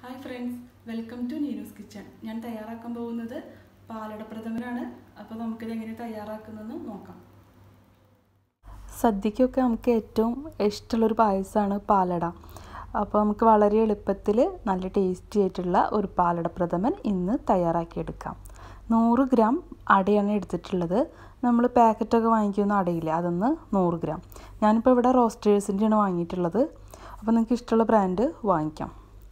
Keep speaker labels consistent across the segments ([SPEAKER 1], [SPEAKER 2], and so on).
[SPEAKER 1] hi friends welcome to Neenu's kitchen ഞാൻ തയ്യാറാക്കാൻ പോകുന്നത് പാലട പ്രഥമനാണ് അപ്പോൾ നമുക്കിത് എങ്ങനെ തയ്യാറാക്കുന്നതെന്ന് നോക്കാം
[SPEAKER 2] സദ്യക്കൊക്കെ നമുക്ക് ഏറ്റവും ഇഷ്ടമുള്ളൊരു പായസമാണ് പാലട അപ്പോൾ നമുക്ക് വളരെ എളുപ്പത്തിൽ നല്ല ടേസ്റ്റി ആയിട്ടുള്ള ഒരു പാലട പ്രഥമൻ ഇന്ന് തയ്യാറാക്കിയെടുക്കാം നൂറ് ഗ്രാം അടയാണ് എടുത്തിട്ടുള്ളത് നമ്മൾ പാക്കറ്റൊക്കെ വാങ്ങിക്കുന്ന അടയില്ലേ അതൊന്ന് നൂറ് ഗ്രാം ഞാനിപ്പോൾ ഇവിടെ റോസ്റ്റേഴ്സിൻ്റെയാണ് വാങ്ങിയിട്ടുള്ളത് അപ്പോൾ നിങ്ങൾക്ക് ഇഷ്ടമുള്ള ബ്രാൻഡ് വാങ്ങിക്കാം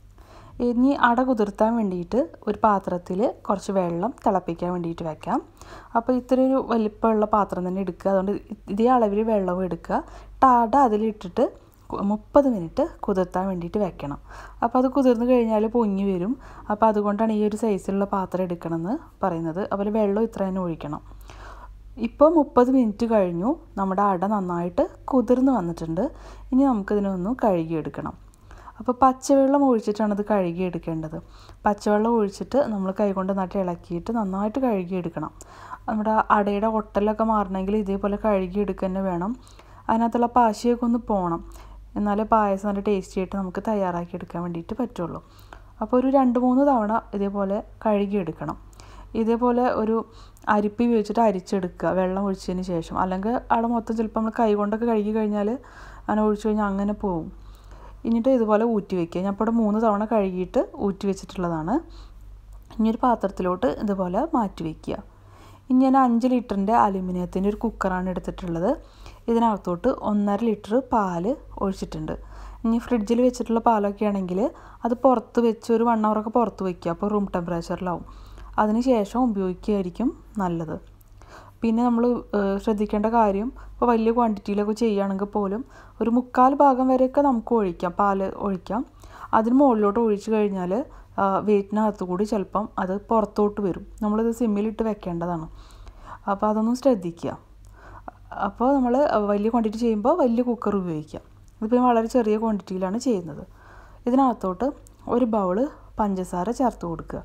[SPEAKER 2] ഇനി അട കുതിർത്താൻ വേണ്ടിയിട്ട് ഒരു പാത്രത്തിൽ കുറച്ച് വെള്ളം തിളപ്പിക്കാൻ വേണ്ടിയിട്ട് വെക്കാം അപ്പോൾ ഇത്ര ഒരു വലിപ്പമുള്ള പാത്രം തന്നെ എടുക്കുക അതുകൊണ്ട് ഇതേ അളവിൽ വെള്ളവും എടുക്കുക അട അതിലിട്ടിട്ട് മുപ്പത് മിനിറ്റ് കുതിർത്താൻ വേണ്ടിയിട്ട് വെക്കണം അപ്പോൾ അത് കുതിർന്ന് കഴിഞ്ഞാൽ പൊങ്ങി വരും അപ്പോൾ അതുകൊണ്ടാണ് ഈ ഒരു സൈസിലുള്ള പാത്രം എടുക്കണമെന്ന് പറയുന്നത് അതുപോലെ വെള്ളം ഇത്ര തന്നെ ഒഴിക്കണം ഇപ്പോൾ മുപ്പത് മിനിറ്റ് കഴിഞ്ഞു നമ്മുടെ അട നന്നായിട്ട് കുതിർന്ന് വന്നിട്ടുണ്ട് ഇനി നമുക്കിതിനൊന്ന് കഴുകിയെടുക്കണം അപ്പോൾ പച്ചവെള്ളം ഒഴിച്ചിട്ടാണ് ഇത് കഴുകിയെടുക്കേണ്ടത് പച്ചവെള്ളം ഒഴിച്ചിട്ട് നമ്മൾ കൈകൊണ്ട് നട്ട് ഇളക്കിയിട്ട് നന്നായിട്ട് കഴുകിയെടുക്കണം നമ്മുടെ അടയുടെ ഒട്ടലൊക്കെ മാറണമെങ്കിൽ ഇതേപോലെ കഴുകിയെടുക്കുക തന്നെ വേണം അതിനകത്തുള്ള പാശയൊക്കെ ഒന്ന് പോകണം എന്നാലേ പായസം നല്ല ടേസ്റ്റി ആയിട്ട് നമുക്ക് തയ്യാറാക്കി എടുക്കാൻ വേണ്ടിയിട്ട് പറ്റുള്ളൂ അപ്പോൾ ഒരു രണ്ട് മൂന്ന് തവണ ഇതേപോലെ കഴുകിയെടുക്കണം ഇതേപോലെ ഒരു അരിപ്പി ഉപയോഗിച്ചിട്ട് അരിച്ചെടുക്കുക വെള്ളം ഒഴിച്ചതിന് ശേഷം അല്ലെങ്കിൽ അവിടെ മൊത്തം ചിലപ്പോൾ നമ്മൾ കൈ കൊണ്ടൊക്കെ കഴുകി കഴിഞ്ഞാൽ അങ്ങനെ ഒഴിച്ചു കഴിഞ്ഞാൽ അങ്ങനെ പോവും എന്നിട്ട് ഇതുപോലെ ഊറ്റി വയ്ക്കുക ഞാൻ ഇപ്പോൾ ഇവിടെ മൂന്ന് തവണ കഴുകിയിട്ട് ഊറ്റി വെച്ചിട്ടുള്ളതാണ് ഇനി ഒരു പാത്രത്തിലോട്ട് ഇതുപോലെ മാറ്റി വയ്ക്കുക ഇനി ഞാൻ അഞ്ച് ലിറ്ററിൻ്റെ അലുമിനിയത്തിൻ്റെ ഒരു കുക്കറാണ് എടുത്തിട്ടുള്ളത് ഇതിനകത്തോട്ട് ഒന്നര ലിറ്റർ പാല് ഒഴിച്ചിട്ടുണ്ട് ഇനി ഫ്രിഡ്ജിൽ വെച്ചിട്ടുള്ള പാലൊക്കെ ആണെങ്കിൽ അത് പുറത്ത് വെച്ച് ഒരു വൺ അവറൊക്കെ പുറത്ത് വയ്ക്കുക അപ്പോൾ റൂം ടെമ്പറേച്ചറിലാവും അതിന് ശേഷം ഉപയോഗിക്കുകയായിരിക്കും നല്ലത് പിന്നെ നമ്മൾ ശ്രദ്ധിക്കേണ്ട കാര്യം ഇപ്പോൾ വലിയ ക്വാണ്ടിറ്റിയിലൊക്കെ ചെയ്യുകയാണെങ്കിൽ പോലും ഒരു മുക്കാൽ ഭാഗം വരെയൊക്കെ നമുക്ക് ഒഴിക്കാം പാല് ഒഴിക്കാം അതിന് മുകളിലോട്ട് ഒഴിച്ചു കഴിഞ്ഞാൽ വെയിറ്റിനകത്ത് കൂടി ചിലപ്പം അത് പുറത്തോട്ട് വരും നമ്മളിത് സിമ്മിലിട്ട് വെക്കേണ്ടതാണ് അപ്പോൾ അതൊന്നും ശ്രദ്ധിക്കുക അപ്പോൾ നമ്മൾ വലിയ ക്വാണ്ടിറ്റി ചെയ്യുമ്പോൾ വലിയ കുക്കർ ഉപയോഗിക്കാം ഇതിപ്പോൾ വളരെ ചെറിയ ക്വാണ്ടിറ്റിയിലാണ് ചെയ്യുന്നത് ഇതിനകത്തോട്ട് ഒരു ബൗള് പഞ്ചസാര ചേർത്ത് കൊടുക്കുക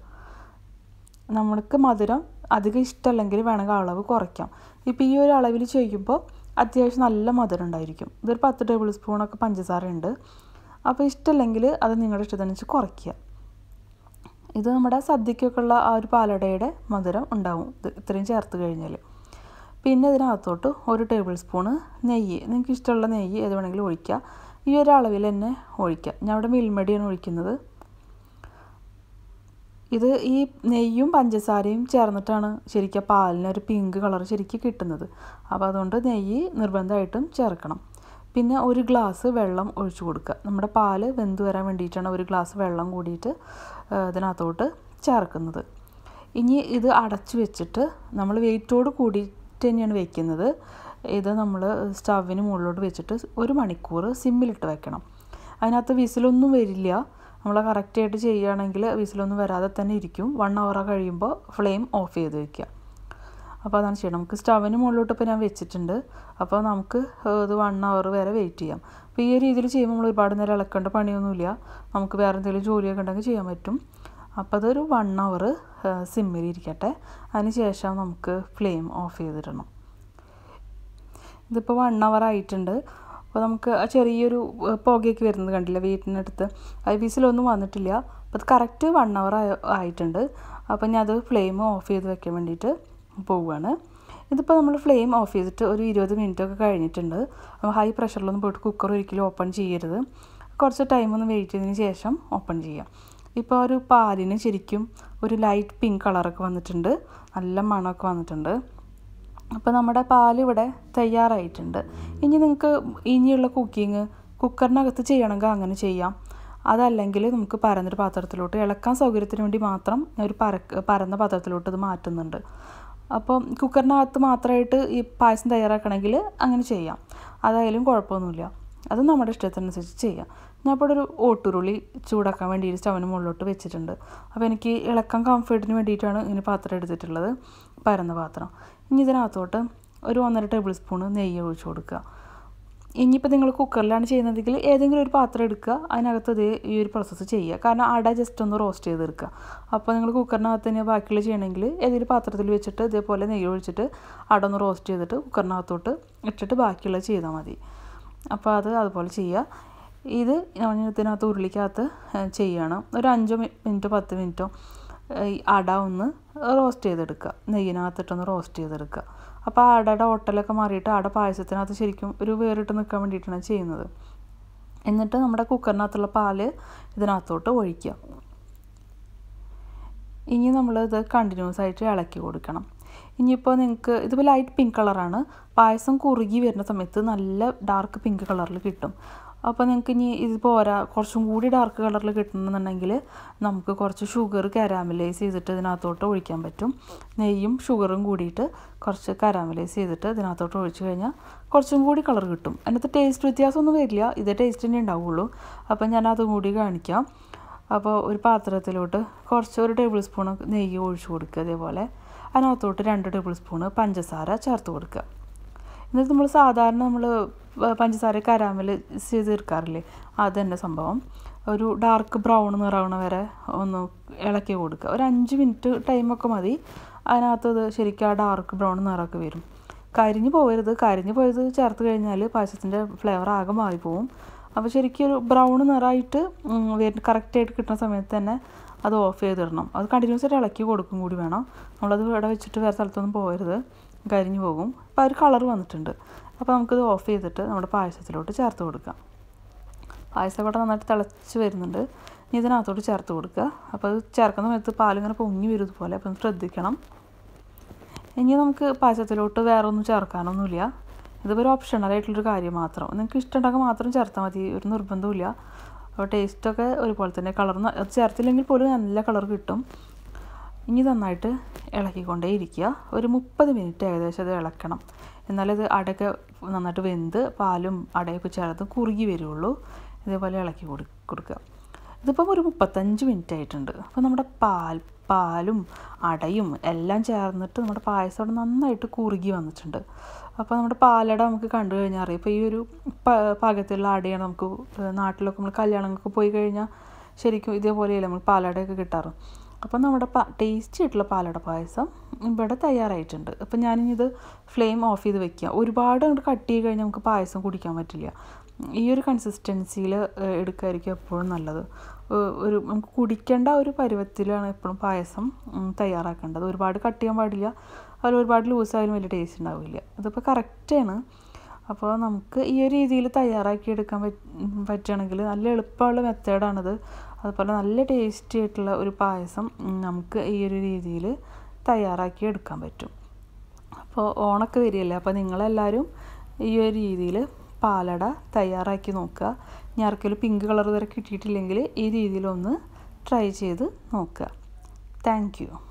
[SPEAKER 2] നമ്മൾക്ക് മധുരം അധികം ഇഷ്ടമല്ലെങ്കിൽ വേണമെങ്കിൽ അളവ് കുറയ്ക്കാം ഇപ്പോൾ ഈ ഒരു അളവിൽ ചെയ്യുമ്പോൾ അത്യാവശ്യം നല്ല മധുരം ഉണ്ടായിരിക്കും ഇതൊരു പത്ത് ടേബിൾ സ്പൂണൊക്കെ പഞ്ചസാര ഉണ്ട് അപ്പോൾ ഇഷ്ടമല്ലെങ്കിൽ അത് നിങ്ങളുടെ ഇഷ്ടത്തിനനുസരിച്ച് കുറയ്ക്കുക ഇത് നമ്മുടെ സദ്യക്കൊക്കെ ഉള്ള ആ ഒരു പാലടയുടെ മധുരം ഉണ്ടാവും ഇത് ഇത്രയും ചേർത്ത് കഴിഞ്ഞാൽ പിന്നെ ഇതിനകത്തോട്ട് ഒരു ടേബിൾ സ്പൂണ് നെയ്യ് നിങ്ങൾക്ക് ഇഷ്ടമുള്ള നെയ്യ് ഏത് വേണമെങ്കിലും ഒഴിക്കുക ഈ ഒരു അളവിൽ തന്നെ ഒഴിക്കുക ഞാൻ ഇവിടെ മിൽമടിയാണ് ഒഴിക്കുന്നത് ഇത് ഈ നെയ്യും പഞ്ചസാരയും ചേർന്നിട്ടാണ് ശരിക്കും പാലിന് ഒരു പിങ്ക് കളർ ശരിക്കും കിട്ടുന്നത് അപ്പോൾ അതുകൊണ്ട് നെയ്യ് നിർബന്ധമായിട്ടും ചേർക്കണം പിന്നെ ഒരു ഗ്ലാസ് വെള്ളം ഒഴിച്ചു കൊടുക്കുക നമ്മുടെ പാല് വെന്ത് വരാൻ വേണ്ടിയിട്ടാണ് ഒരു ഗ്ലാസ് വെള്ളം കൂടിയിട്ട് ഇതിനകത്തോട്ട് ചേർക്കുന്നത് ഇനി ഇത് അടച്ചു വെച്ചിട്ട് നമ്മൾ വെയിറ്റോട് കൂടിയിട്ട് തന്നെയാണ് വെക്കുന്നത് ഇത് നമ്മൾ സ്റ്റവിന് മുകളിലോട്ട് വെച്ചിട്ട് ഒരു മണിക്കൂർ സിമ്മിലിട്ട് വെക്കണം അതിനകത്ത് വിസിലൊന്നും വരില്ല നമ്മൾ കറക്റ്റായിട്ട് ചെയ്യുകയാണെങ്കിൽ വിസിലൊന്നും വരാതെ തന്നെ ഇരിക്കും വൺ അവർ കഴിയുമ്പോൾ ഫ്ലെയിം ഓഫ് ചെയ്ത് വെക്കുക അപ്പോൾ അതാണ് ചെയ്യണം നമുക്ക് സ്റ്റവിന് മുകളിലോട്ട് ഇപ്പോൾ ഞാൻ വെച്ചിട്ടുണ്ട് അപ്പോൾ നമുക്ക് ഇത് വൺ അവർ വരെ വെയിറ്റ് ചെയ്യാം അപ്പോൾ ഈ രീതിയിൽ ചെയ്യുമ്പോൾ നമ്മൾ ഒരുപാട് നേരം ഇളക്കേണ്ട പണിയൊന്നുമില്ല നമുക്ക് വേറെ എന്തെങ്കിലും ജോലിയൊക്കെ ഉണ്ടെങ്കിൽ ചെയ്യാൻ പറ്റും അപ്പോൾ അതൊരു വൺ അവർ സിമ്മിൽ ഇരിക്കട്ടെ അതിന് ശേഷം നമുക്ക് ഫ്ലെയിം ഓഫ് ചെയ്തിടണം ഇതിപ്പോൾ വൺ അവർ ആയിട്ടുണ്ട് അപ്പോൾ നമുക്ക് ചെറിയൊരു പുകയൊക്കെ വരുന്നത് കണ്ടില്ല വീട്ടിനടുത്ത് അത് വിസിലൊന്നും വന്നിട്ടില്ല അപ്പോൾ അത് കറക്റ്റ് വൺ അവർ ആയിട്ടുണ്ട് അപ്പോൾ ഞാൻ അത് ഫ്ലെയിം ഓഫ് ചെയ്ത് വെക്കാൻ വേണ്ടിയിട്ട് പോവുകയാണ് ഇതിപ്പോൾ നമ്മൾ ഫ്ലെയിം ഓഫ് ചെയ്തിട്ട് ഒരു ഇരുപത് മിനിറ്റ് ഒക്കെ കഴിഞ്ഞിട്ടുണ്ട് ഹൈ പ്രഷറിലൊന്നും പോയിട്ട് കുക്കർ ഒരിക്കലും ഓപ്പൺ ചെയ്യരുത് കുറച്ച് ടൈം ഒന്ന് വെയിറ്റ് ചെയ്തതിന് ശേഷം ഓപ്പൺ ചെയ്യാം ഇപ്പോൾ ഒരു പാലിന് ശരിക്കും ഒരു ലൈറ്റ് പിങ്ക് കളറൊക്കെ വന്നിട്ടുണ്ട് നല്ല മണമൊക്കെ വന്നിട്ടുണ്ട് അപ്പോൾ നമ്മുടെ പാൽ ഇവിടെ തയ്യാറായിട്ടുണ്ട് ഇനി നിങ്ങൾക്ക് ഇനിയുള്ള കുക്കിംഗ് കുക്കറിനകത്ത് ചെയ്യണമെങ്കിൽ അങ്ങനെ ചെയ്യാം അതല്ലെങ്കിൽ നമുക്ക് പരന്നൊരു പാത്രത്തിലോട്ട് ഇളക്കാൻ സൗകര്യത്തിന് വേണ്ടി മാത്രം ഒരു പര പരന്ന പാത്രത്തിലോട്ട് ഇത് മാറ്റുന്നുണ്ട് അപ്പോൾ കുക്കറിനകത്ത് മാത്രമായിട്ട് ഈ പായസം തയ്യാറാക്കണമെങ്കിൽ അങ്ങനെ ചെയ്യാം അതായാലും കുഴപ്പമൊന്നുമില്ല അത് നമ്മുടെ ഇഷ്ടത്തിനനുസരിച്ച് ചെയ്യാം ഞാൻ ഇപ്പോൾ ഒരു ഓട്ടുരുളി ചൂടാക്കാൻ വേണ്ടിയിട്ട് സ്റ്റവിന് മുകളിലോട്ട് വെച്ചിട്ടുണ്ട് അപ്പോൾ എനിക്ക് ഇളക്കാൻ കംഫർട്ടിന് വേണ്ടിയിട്ടാണ് ഇങ്ങനെ പാത്രം എടുത്തിട്ടുള്ളത് പരന്ന പാത്രം ഇനി ഇതിനകത്തോട്ട് ഒരു ഒന്നര ടേബിൾ സ്പൂണ് നെയ്യ് ഒഴിച്ചു കൊടുക്കുക ഇനിയിപ്പോൾ നിങ്ങൾ കുക്കറിലാണ് ചെയ്യുന്നതെങ്കിൽ ഏതെങ്കിലും ഒരു പാത്രം എടുക്കുക അതിനകത്ത് ഇത് ഈ ഒരു പ്രോസസ്സ് ചെയ്യുക കാരണം അട ജസ്റ്റ് ഒന്ന് റോസ്റ്റ് ചെയ്തെടുക്കുക അപ്പോൾ നിങ്ങൾ കുക്കറിനകത്ത് തന്നെ ബാക്കിയുള്ള ചെയ്യണമെങ്കിൽ ഏതെങ്കിലും പാത്രത്തിൽ വെച്ചിട്ട് ഇതേപോലെ നെയ്യ് ഒഴിച്ചിട്ട് അട ഒന്ന് റോസ്റ്റ് ചെയ്തിട്ട് കുക്കറിനകത്തോട്ട് ഇട്ടിട്ട് ബാക്കിയുള്ളത് ചെയ്താൽ മതി അപ്പോൾ അത് അതുപോലെ ചെയ്യുക ഇത് ഞാൻ ഇതിനകത്ത് ഉരുളിക്കകത്ത് ഏഹ്, ചെയ്യണം ഒരു അഞ്ചോ മി- മിനിറ്റോ പത്ത് മിനിറ്റോ ഏഹ്, ഈ അട ഒന്ന് റോസ്റ്റ് ചെയ്തെടുക്കുക നെയ്യിനകത്തിട്ടൊന്ന് റോസ്റ്റ് ചെയ്തെടുക്കുക അപ്പോൾ ആ അടയുടെ ഒട്ടലൊക്കെ മാറിയിട്ട് അട പായസത്തിനകത്ത് ശരിക്കും ഒരു വേറിട്ട് നിൽക്കാൻ വേണ്ടിയിട്ടാണ് ചെയ്യുന്നത് എന്നിട്ട് നമ്മുടെ കുക്കറിനകത്തുള്ള പാല് ഇതിനകത്തോട്ട് ഒഴിക്കുക ഇനി നമ്മളിത് കണ്ടിന്യൂസ് ആയിട്ട് ഇളക്കി കൊടുക്കണം ഇനിയിപ്പോൾ നിങ്ങൾക്ക് ഇതിപ്പോൾ ലൈറ്റ് പിങ്ക് കളറാണ് പായസം കുറുകി വരുന്ന സമയത്ത് നല്ല ഡാർക്ക് പിങ്ക് കളറിൽ കിട്ടും അപ്പോൾ നിങ്ങൾക്ക് ഇനി ഇത് പോരാ കുറച്ചും കൂടി ഡാർക്ക് കളറിൽ കിട്ടണമെന്നുണ്ടെങ്കിൽ നമുക്ക് കുറച്ച് ഷുഗർ കാരാമലൈസ് ചെയ്തിട്ട് ഇതിനകത്തോട്ട് ഒഴിക്കാൻ പറ്റും നെയ്യും ഷുഗറും കൂടിയിട്ട് കുറച്ച് കാരാമലൈസ് ചെയ്തിട്ട് ഇതിനകത്തോട്ട് ഒഴിച്ച് കഴിഞ്ഞാൽ കുറച്ചും കൂടി കളർ കിട്ടും അതിനകത്ത് ടേസ്റ്റ് വ്യത്യാസമൊന്നും വരില്ല ഇതേ ടേസ്റ്റ് തന്നെ ഉണ്ടാവുള്ളൂ അപ്പോൾ ഞാൻ അതും കൂടി കാണിക്കാം അപ്പോൾ ഒരു പാത്രത്തിലോട്ട് കുറച്ച് ഒരു ടേബിൾ സ്പൂൺ നെയ്യ് ഒഴിച്ച് കൊടുക്കുക അതേപോലെ അതിനകത്തോട്ട് രണ്ട് ടേബിൾ സ്പൂണ് പഞ്ചസാര ചേർത്ത് കൊടുക്കുക എന്നിട്ട് നമ്മൾ സാധാരണ നമ്മൾ പഞ്ചസാര കരാമൽ ചെയ്ത് തീർക്കാറില്ലേ അത് തന്നെ സംഭവം ഒരു ഡാർക്ക് ബ്രൗൺ നിറാവണ വരെ ഒന്ന് ഇളക്കി കൊടുക്കുക ഒരു അഞ്ച് മിനിറ്റ് ടൈമൊക്കെ മതി അതിനകത്ത് ഇത് ശരിക്കും ആ ഡാർക്ക് ബ്രൗൺ നിറമൊക്കെ വരും കരിഞ്ഞു പോകരുത് കരിഞ്ഞു പോയത് ചേർത്ത് കഴിഞ്ഞാൽ പായസത്തിൻ്റെ ഫ്ലേവർ ആകെ മാറിപ്പോവും അപ്പോൾ ശരിക്കും ഒരു ബ്രൗൺ നിറമായിട്ട് വരുന്ന കറക്റ്റായിട്ട് കിട്ടുന്ന സമയത്ത് തന്നെ അത് ഓഫ് ചെയ്തിടണം അത് കണ്ടിന്യൂസ് ആയിട്ട് ഇളക്കി കൊടുക്കും കൂടി വേണം നമ്മളത് ഇവിടെ വെച്ചിട്ട് വേറെ സ്ഥലത്തൊന്നും പോകരുത് കരിഞ്ഞു പോകും അപ്പോൾ ആ ഒരു കളർ വന്നിട്ടുണ്ട് അപ്പോൾ നമുക്കിത് ഓഫ് ചെയ്തിട്ട് നമ്മുടെ പായസത്തിലോട്ട് ചേർത്ത് കൊടുക്കാം പായസം കൂടെ നന്നായിട്ട് തിളച്ച് വരുന്നുണ്ട് ഇനി ഇതിനകത്തോട്ട് ചേർത്ത് കൊടുക്കുക അപ്പോൾ അത് ചേർക്കുന്ന സമയത്ത് പാലിങ്ങനെ പൊങ്ങി വരും ഇതുപോലെ അപ്പം ശ്രദ്ധിക്കണം ഇനി നമുക്ക് പായസത്തിലോട്ട് വേറെ ഒന്നും ചേർക്കാനൊന്നുമില്ല ഇതിപ്പോൾ ഒരു ഓപ്ഷണൽ ആയിട്ടുള്ളൊരു കാര്യം മാത്രം നിങ്ങൾക്ക് ഇഷ്ടമുണ്ടെങ്കിൽ മാത്രം ചേർത്താൽ മതി ഒരു നിർബന്ധമില്ല അപ്പോൾ ടേസ്റ്റൊക്കെ ഒരുപോലെ തന്നെ കളർ അത് ചേർത്തില്ലെങ്കിൽ പോലും നല്ല കളർ കിട്ടും ഇനി നന്നായിട്ട് ഇളക്കിക്കൊണ്ടേ ഇരിക്കുക ഒരു മുപ്പത് മിനിറ്റ് ഏകദേശം അത് ഇളക്കണം എന്നാലേ ഇത് അടയൊക്കെ നന്നായിട്ട് വെന്ത് പാലും അടയൊക്കെ ചേർത്ത് കുറുകി വരുള്ളൂ ഇതേപോലെ ഇളക്കി കൊടു കൊടുക്കുക ഇതിപ്പം ഒരു മുപ്പത്തഞ്ച് മിനിറ്റ് ആയിട്ടുണ്ട് അപ്പോൾ നമ്മുടെ പാൽ പാലും അടയും എല്ലാം ചേർന്നിട്ട് നമ്മുടെ പായസം അവിടെ നന്നായിട്ട് കുറുകി വന്നിട്ടുണ്ട് അപ്പോൾ നമ്മുടെ പാലട നമുക്ക് കണ്ടു കഴിഞ്ഞാൽ അറിയാം ഇപ്പോൾ ഈ ഒരു പ- പാകത്തിലുള്ള അടയാണ് നമുക്ക് നാട്ടിലൊക്കെ നമ്മൾ കല്യാണങ്ങൾക്ക് പോയി കഴിഞ്ഞാൽ ശരിക്കും ഇതേപോലെയല്ലേ നമ്മൾ പാലടയൊക്കെ കിട്ടാറ് അപ്പം നമ്മുടെ പ ടേസ്റ്റി ആയിട്ടുള്ള പാലട പായസം ഇവിടെ തയ്യാറായിട്ടുണ്ട് അപ്പം ഞാനിനി ഇത് ഫ്ലെയിം ഓഫ് ചെയ്ത് വെക്കുക ഒരുപാട് അങ്ങോട്ട് കട്ട് ചെയ്ത് കഴിഞ്ഞാൽ നമുക്ക് പായസം കുടിക്കാൻ പറ്റില്ല ഈ ഒരു കൺസിസ്റ്റൻസിയിൽ എടുക്കായിരിക്കും എപ്പോഴും നല്ലത് ഏഹ് ഒരു നമുക്ക് കുടിക്കേണ്ട ഒരു പരുവത്തിലാണ് എപ്പോഴും പായസം ഉം, തയ്യാറാക്കേണ്ടത് ഒരുപാട് കട്ട് ചെയ്യാൻ പാടില്ല അതിൽ ഒരുപാട് ലൂസായാലും വലിയ ടേസ്റ്റ് ഉണ്ടാവില്ല ഇതിപ്പോൾ കറക്റ്റാണ് അപ്പോൾ നമുക്ക് ഈ ഒരു രീതിയിൽ തയ്യാറാക്കി എടുക്കാൻ പറ്റ പറ്റുകയാണെങ്കിൽ നല്ല എളുപ്പമുള്ള മെത്തേഡാണിത് അതുപോലെ നല്ല ടേസ്റ്റി ആയിട്ടുള്ള ഒരു പായസം ഉം, നമുക്ക് ഈ ഒരു രീതിയിൽ തയ്യാറാക്കി എടുക്കാൻ പറ്റും അപ്പോൾ ഓണൊക്കെ വരികയല്ലേ അപ്പോൾ നിങ്ങളെല്ലാവരും ഈ ഒരു രീതിയിൽ പാലട തയ്യാറാക്കി നോക്കുക ഇനി ആർക്കെങ്കിലും പിങ്ക് കളർ വരെ കിട്ടിയിട്ടില്ലെങ്കിൽ ഈ രീതിയിലൊന്ന് ട്രൈ ചെയ്ത് നോക്കുക താങ്ക് യു